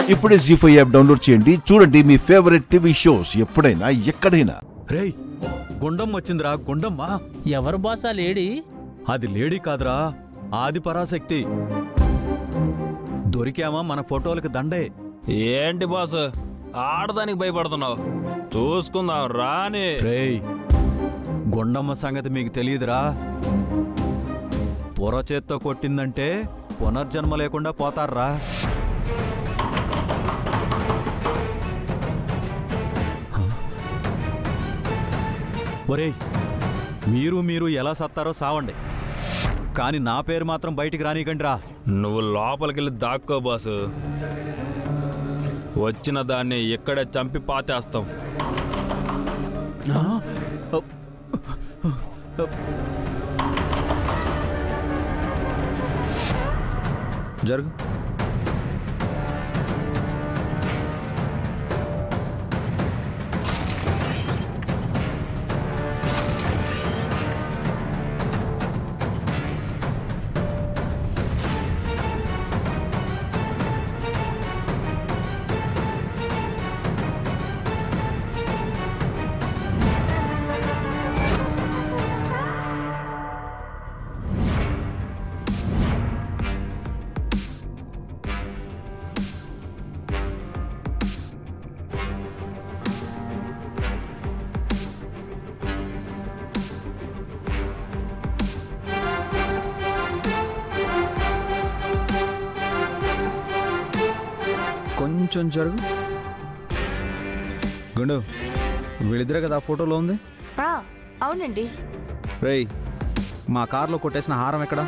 ఇప్పుడే G five app download చేయండి చూడండి మీ ఫేవరెట్ టీవీ షోస్ ఎప్పుడైనా ఎక్కడైనా రేయ్ గుండం వచ్చిందిరా గుండమ్మా ఎవరు బాస్ ఆ లేడీ అది లేడీ కాదురా ఆది పరాశక్తి దొరికామా మన ఫోటోలకి దండే ఏంటి బాస్ ఆడదానికి భయపడుతున్నావు చూసుకుందాం రాని రేయ్ గుండమ్మ సంగతి మీకు తెలియదురా పొర చేత్తో కొట్టిందంటే పునర్జన్మ లేకుండా పోతారా ఒరేయ్ మీరు మీరు ఎలా సత్తారో సావండి కానీ నా పేరు మాత్రం బయటికి రానీకండి రా నువ్వు లోపలికెళ్ళి దాక్కో బాసు వచ్చిన దాన్ని ఇక్కడే చంపి పాతేస్తాం జరుగు కొంచెం జరుగు గుండు వీళ్ళిద్దరే కదా ఆ ఫోటోలో ఉంది ఆ, అవునండి రేయ్ మా కార్లో కొట్టేసిన హారం ఎక్కడ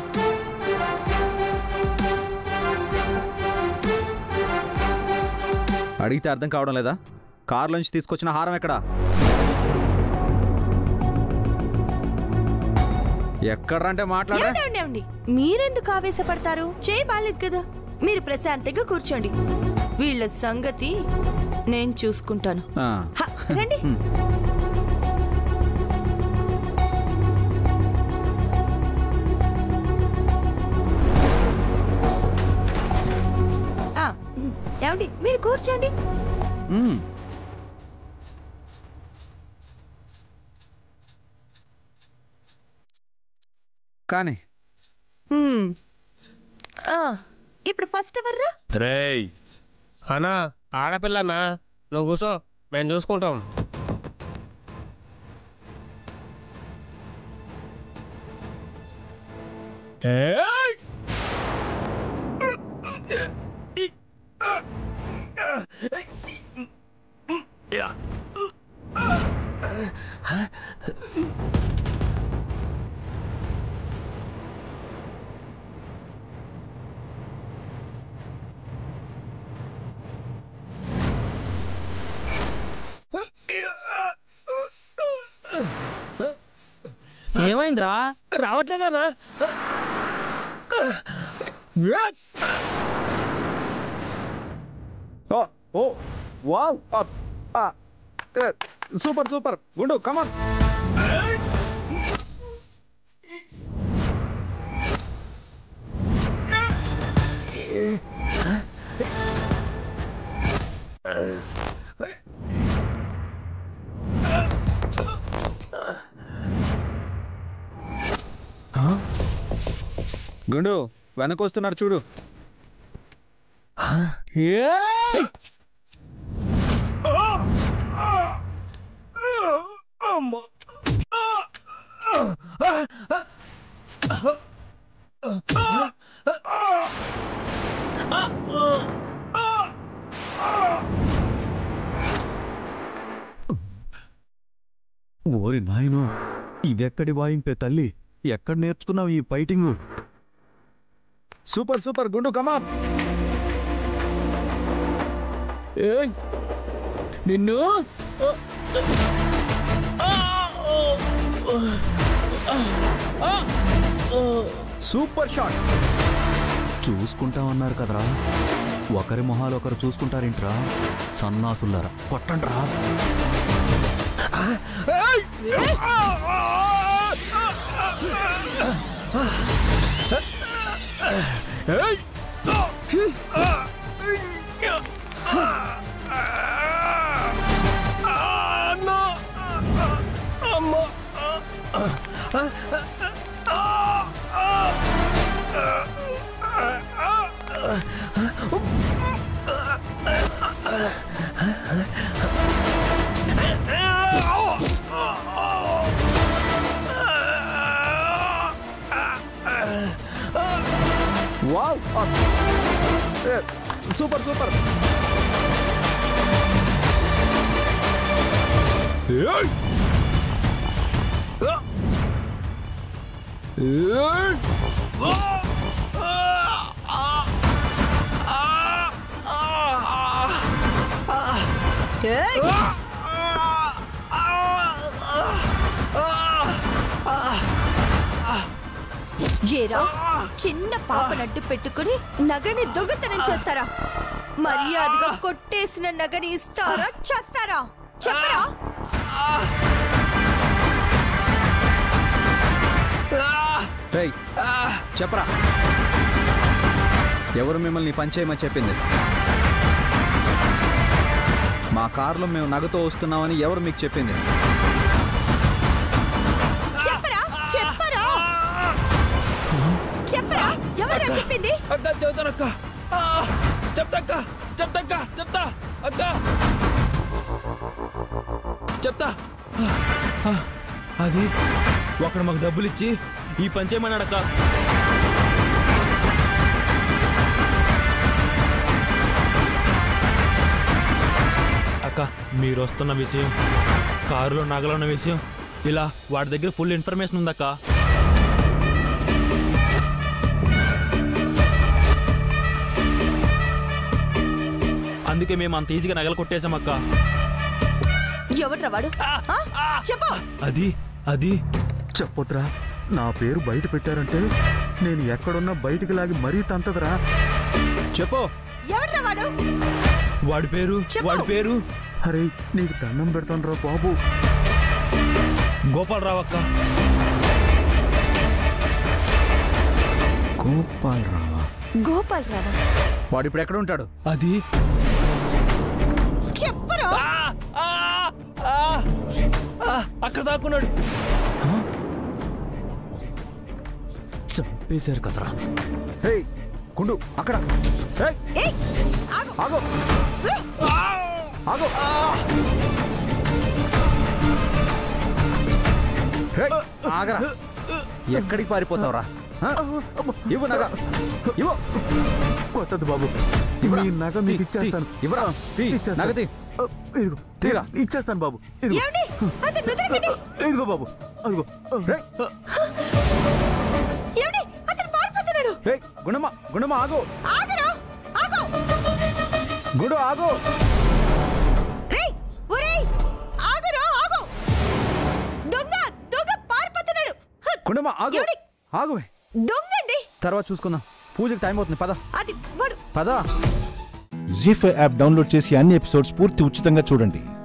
అడిగితే అర్థం కావడం లేదా కార్లోంచి తీసుకొచ్చిన హారం ఎక్కడ ఎక్కడ్రంటే మాట్లాడరా ఏమండి, ఏమండి, ఏమండి? మీరెందుకు ఆవేశపడతారు చేయి బాలేదు కదా మీరు ప్రశాంతంగా కూర్చోండి వీళ్ళ సంగతి నేను చూసుకుంటాను ఆ, హ, రండి ఆ, ఏమండి మీరు కూర్చోండి మ్మ్. కానీ హ్మ్. ఆ, ఇప్పుడు ఫస్ట్ ఎవర్రా రేయ్ అన్నా ఆడపిల్లనా నువ్వు కూర్చో మేము చూసుకుంటాం ఏయ్! ఏమైందిరా రావట్లేదన్నా ఓ ఓ వావ్ ఆ, ఆ, ఏ, సూపర్ సూపర్ గుండు కమాన్ గుండు వెనక వస్తున్నారు చూడు ఏయ్! అమ్మా! ఓరి నాయనో ఇదెక్కడి వాయింపే తల్లి ఎక్కడ నేర్చుకున్నావు ఈ ఫైటింగ్ సూపర్ సూపర్ గుండు కమాన్ ఏయ్! నిన్ను సూపర్ షాట్ చూసుకుంటామన్నారు కదరా ఒకరి మొహాలు ఒకరు చూసుకుంటారేంట్రా సన్నాసుల్లారా కొట్టండ్రా వావ్ సూపర్ సూపర్ ఏయ్! ఏరా చిన్న పాపను అడ్డు పెట్టుకుని నగని దొంగతనం చేస్తారా మర్యాదగా కొట్టేసిన నగని ఇస్తారా చేస్తారా చెప్పరా రేయ్ చెప్పరా ఎవరు మిమ్మల్ని పని చేయమని చెప్పింది మా కారులో మేము నగతో వస్తున్నామని ఎవరు మీకు చెప్పింది చెప్పరా చెప్పరా చెప్పరా ఎవరా చెప్పింది అక్క చెబుతానక్క చెప్తాక్క చెప్తాక్క చెప్తా అక్క చెప్తా ఆ, అది ఒకడు మాకు డబ్బులు ఇచ్చి ఈ పని చేయమన్నాడక్క అక్క మీరు వస్తున్న విషయం కారులో నగలున్న విషయం ఇలా వాడి దగ్గర ఫుల్ ఇన్ఫర్మేషన్ ఉందక్క అందుకే మేము అంత ఈజీగా నగలు కొట్టేశామక్క ఎవడ్రా వాడు ఆ? చెప్పు అది అది చెప్పొద్దురా నా పేరు బయట పెట్టారంటే నేను ఎక్కడున్నా బయటికి లాగి మరీ తంతదరా చెప్పు ఎవడ్రా వాడు వాడి పేరు చెప్పు. వాడి పేరు అరే నీకు దండం పెడతాను రా బాబు గోపాలరావు అక్క గోపాల్ రావా గోపాల్ రావా వాడు ఇప్పుడు ఎక్కడ ఉంటాడు అది చెప్పరా ఆ, ఆ, ఆ, అక్కడ దాక్కున్నాడు చంపేశారు కదరా హే గుండు అక్కడ హేయ్, ఏయ్ ఆగు ఆగు ఆగు హేయ్, ఆగరా ఎక్కడికి పారిపోతావురా హ? ఇవ్వు నగ ఇవ్వు కొట్టదు బాబు ఇవ్వరా. మీ నగ మీకు ఇచ్చేస్తాను తీ, ఇవ్వరా తీ, ఇచ్చేస్తాను. నగ తీ. ఆ, ఇదిగో తీరా. ఇచ్చేస్తాను బాబు ఇదిగో ఏమండి అతను వదిలిపెట్టి ఇదిగో బాబు అదిగో రేయ్, ఏమండి అతను పారిపోతున్నాడు హేయ్, గుండమ్మ గుండమ్మ ఆగు ఆగరా ఆగు గుండు ఆగు రేయ్ ఒరేయ్ ఆగరా ఆగు దొంగ దొంగ పారిపోతున్నాడు హ, గుండమ్మ ఆగు ఎవడి? ఆగు దొంగండి తర్వాత చూసుకుందాం పూజకి టైం అవుతుంది పద అది వాడు పద జీ ఫైవ్ యాప్ డౌన్లోడ్ చేసి అన్ని ఎపిసోడ్స్ పూర్తి ఉచితంగా చూడండి